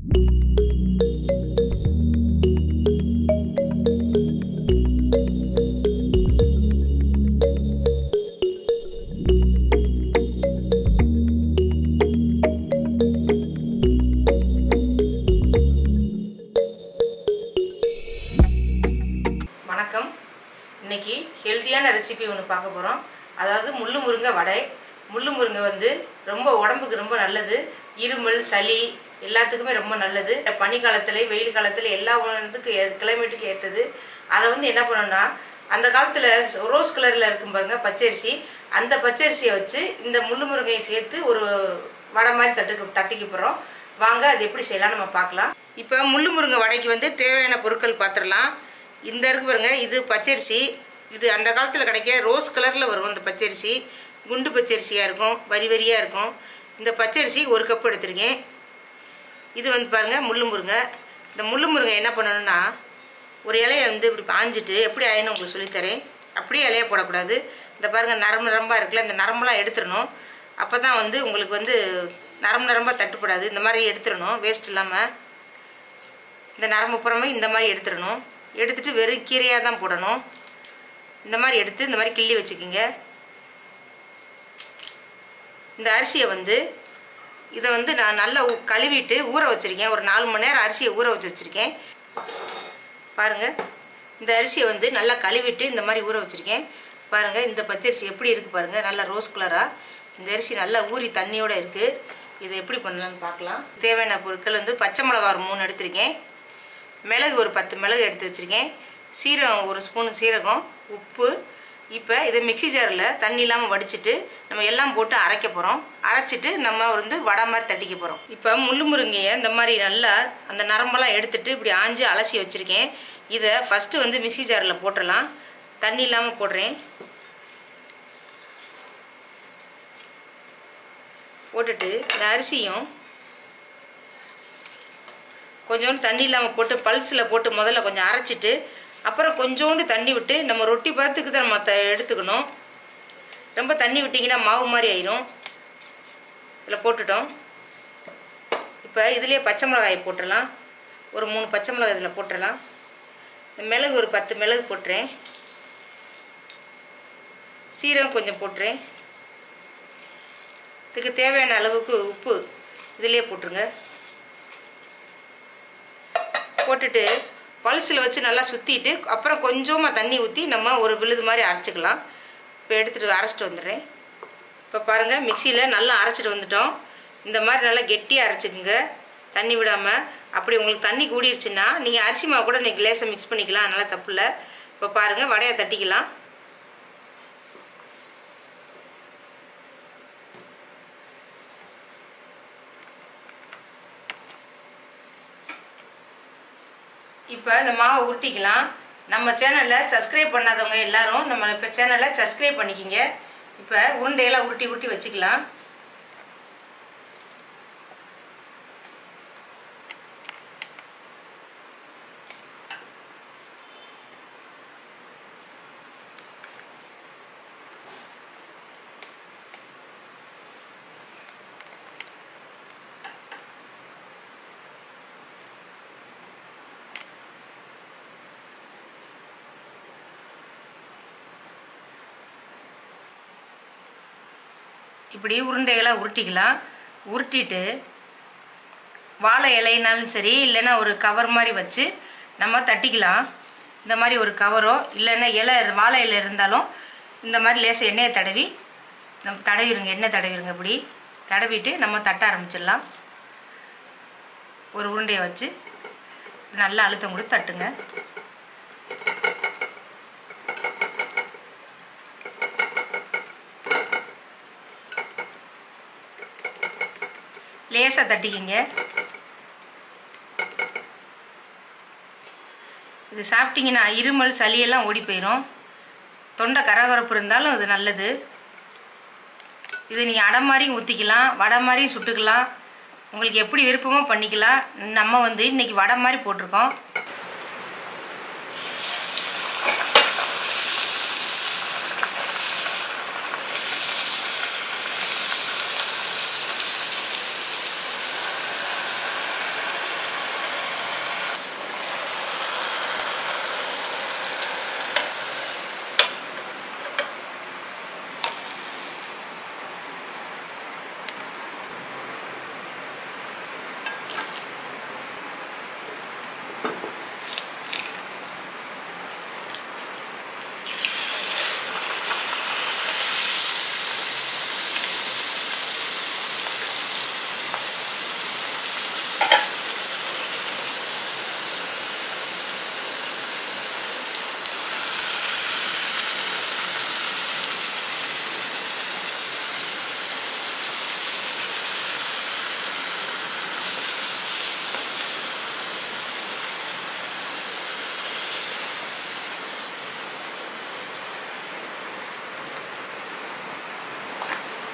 வணக்கம் இன்னைக்கு ஹெல்த்தியான ரெசிபி ஒன்று பார்க்க போகிறோம் அதாவது முள்ளு முருங்கை வடை முள்ளு முருங்கை வந்து ரொம்ப உடம்புக்கு ரொம்ப நல்லது இருமல் சளி எல்லாத்துக்குமே ரொம்ப நல்லது பனி காலத்துல வெயில் காலத்தில் எல்லா இதுக்கு கிளைமேட்டுக்கு ஏற்றது அதை வந்து என்ன பண்ணணும்னா அந்த காலத்தில் ரோஸ் கலரில் இருக்கும் பாருங்க பச்சரிசி அந்த பச்சரிசியை வச்சு இந்த முள்ளு முருங்கையை சேர்த்து ஒரு வடை மாதிரி தட்டுக்கு தட்டிக்க போகிறோம் வாங்க அது எப்படி செய்யலாம் நம்ம பார்க்கலாம் இப்போ முள்ளு முருங்கை வடைக்கு வந்து தேவையான பொருட்கள் பார்த்துடலாம் இந்த இருக்கு பாருங்க இது பச்சரிசி இது அந்த காலத்தில் கிடைக்க ரோஸ் கலரில் வரும் அந்த பச்சரிசி குண்டு பச்சரிசியாக இருக்கும் வரி வரியாக இருக்கும் இந்த பச்சரிசி ஒரு கப் எடுத்திருக்கேன் இது வந்து பாருங்கள் முள்ளு முருங்கை இந்த முள்ளு முருங்கை என்ன பண்ணணும்னா ஒரு இலையை வந்து இப்படி பாஞ்சிட்டு எப்படி ஆயின்னு உங்களுக்கு சொல்லித்தரேன் அப்படியே இலைய போடக்கூடாது இந்த பாருங்கள் நரம்பு நரம்பாக இருக்குல்ல இந்த நரம்பெல்லாம் எடுத்துடணும் அப்போ தான் வந்து உங்களுக்கு வந்து நரம்பு நரம்பாக தட்டுப்படாது இந்த மாதிரி எடுத்துடணும் வேஸ்ட் இல்லாமல் இந்த நரம்பு புறமே இந்த மாதிரி எடுத்துடணும் எடுத்துட்டு வெறும் கீரையாக தான் போடணும் இந்த மாதிரி எடுத்து இந்த மாதிரி கிள்ளி வச்சுக்கிங்க இந்த அரிசியை வந்து இதை வந்து நான் நல்லா ஊ- கழுவிட்டு ஊற வச்சுருக்கேன் ஒரு நாலு மணி நேரம் அரிசியை ஊற வச்சு வச்சுருக்கேன் பாருங்கள் இந்த அரிசியை வந்து நல்லா கழுவிட்டு இந்த மாதிரி ஊற வச்சுருக்கேன் பாருங்கள் இந்த பச்சரிசி எப்படி இருக்குது பாருங்கள் நல்லா ரோஸ் கலராக இந்த அரிசி நல்லா ஊறி தண்ணியோடு இருக்குது இதை எப்படி பண்ணலான்னு பார்க்கலாம் தேவையான பொருட்கள் வந்து பச்சை மிளகா ஒரு மூணு எடுத்திருக்கேன் மிளகு ஒரு பத்து மிளகு எடுத்து வச்சுருக்கேன் சீரகம் ஒரு ஸ்பூன் சீரகம் உப்பு இப்போ இதை மிக்ஸி ஜாரில் தண்ணி இல்லாமல் வடிச்சிட்டு நம்ம எல்லாம் போட்டு அரைக்க போகிறோம் அரைச்சிட்டு நம்ம வந்து வடை மாதிரி தட்டிக்க போகிறோம் இப்போ முள்ளு முருங்கையை இந்த மாதிரி நல்லா அந்த நரம்பெல்லாம் எடுத்துட்டு இப்படி ஆஞ்சு அலசி வச்சுருக்கேன் இதை ஃபஸ்ட்டு வந்து மிக்ஸி ஜாரில் போட்டுடலாம் தண்ணி இல்லாமல் போடுறேன் போட்டுட்டு இந்த அரிசியும் கொஞ்சோண்டு தண்ணி இல்லாமல் போட்டு பல்ஸில் போட்டு முதல்ல கொஞ்சம் அரைச்சிட்டு அப்புறம் கொஞ்சோண்டு தண்ணி விட்டு நம்ம ரொட்டி பதத்துக்கு தான் நம்ம த- எடுத்துக்கணும் ரொம்ப தண்ணி விட்டிங்கன்னா மாவு மாதிரி ஆயிரும் இதில் போட்டுட்டோம் இப்போ இதுலேயே பச்சை மிளகாய் போட்டுடலாம் ஒரு மூணு பச்சை மிளகாய் இதில் போட்டுடலாம் இந்த மிளகு ஒரு பத்து மிளகு போட்டுறேன் சீரகம் கொஞ்சம் போட்டுறேன் இதுக்கு தேவையான அளவுக்கு உப்பு இதிலே போட்டுருங்க போட்டுட்டு பல்ஸில் வச்சு நல்லா சுற்றிட்டு அப்புறம் கொஞ்சமாக தண்ணி ஊற்றி நம்ம ஒரு விழுது மாதிரி அரைச்சிக்கலாம் இப்போ எடுத்துகிட்டு அரைச்சிட்டு வந்துடுறேன் இப்போ பாருங்கள் மிக்சியில் நல்லா அரைச்சிட்டு வந்துட்டோம் இந்த மாதிரி நல்லா கெட்டியாக அரைச்சிக்குங்க தண்ணி விடாமல் அப்படி உங்களுக்கு தண்ணி கூடிருச்சுன்னா நீங்கள் அரிசி மாவு கூட நீங்கள் லேசாக மிக்ஸ் பண்ணிக்கலாம் அதனால் தப்பு இல்லை இப்போ பாருங்கள் வடையை தட்டிக்கலாம் இப்போ இந்த மாவை உருட்டிக்கலாம் நம்ம சேனலில் சப்ஸ்கிரைப் பண்ணாதவங்க எல்லாரும் நம்ம இப்போ சேனலை சப்ஸ்கிரைப் பண்ணிக்கிங்க இப்போ உருண்டையெல்லாம் உருட்டி உருட்டி வச்சுக்கலாம் இப்படி உருண்டைகளாக உருட்டிக்கலாம் உருட்டிட்டு வாழை இலைனாலும் சரி இல்லைன்னா ஒரு கவர் மாதிரி வச்சு நம்ம தட்டிக்கலாம் இந்த மாதிரி ஒரு கவரோ இல்லைன்னா இலை வாழை இலை இருந்தாலும் இந்த மாதிரி லேசாக எண்ணெயை தடவி நம்ம தடவிடுங்க எண்ணெய் தடவிடுங்க இப்படி தடவிட்டு நம்ம தட்ட ஆரம்பிச்சிடலாம் ஒரு உருண்டையை வச்சு நல்லா அழுத்தம் கொடுத்து தட்டுங்க லேசாக தட்டிக்கிங்க இது சாப்பிட்டீங்கன்னா இருமல் சளியெல்லாம் ஓடி போயிடும் தொண்டை கரகரப்பு இருந்தாலும் இது நல்லது இது நீங்கள் அடை மாதிரியும் ஊற்றிக்கலாம் வடை மாதிரியும் சுட்டுக்கலாம் உங்களுக்கு எப்படி விருப்பமோ பண்ணிக்கலாம் நம்ம வந்து இன்றைக்கி வடை மாதிரி போட்டிருக்கோம்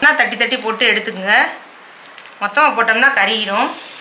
நான் தட்டி தட்டி போட்டு எடுத்துக்கங்க மொத்தமாக போட்டோம்னா கறியிடும்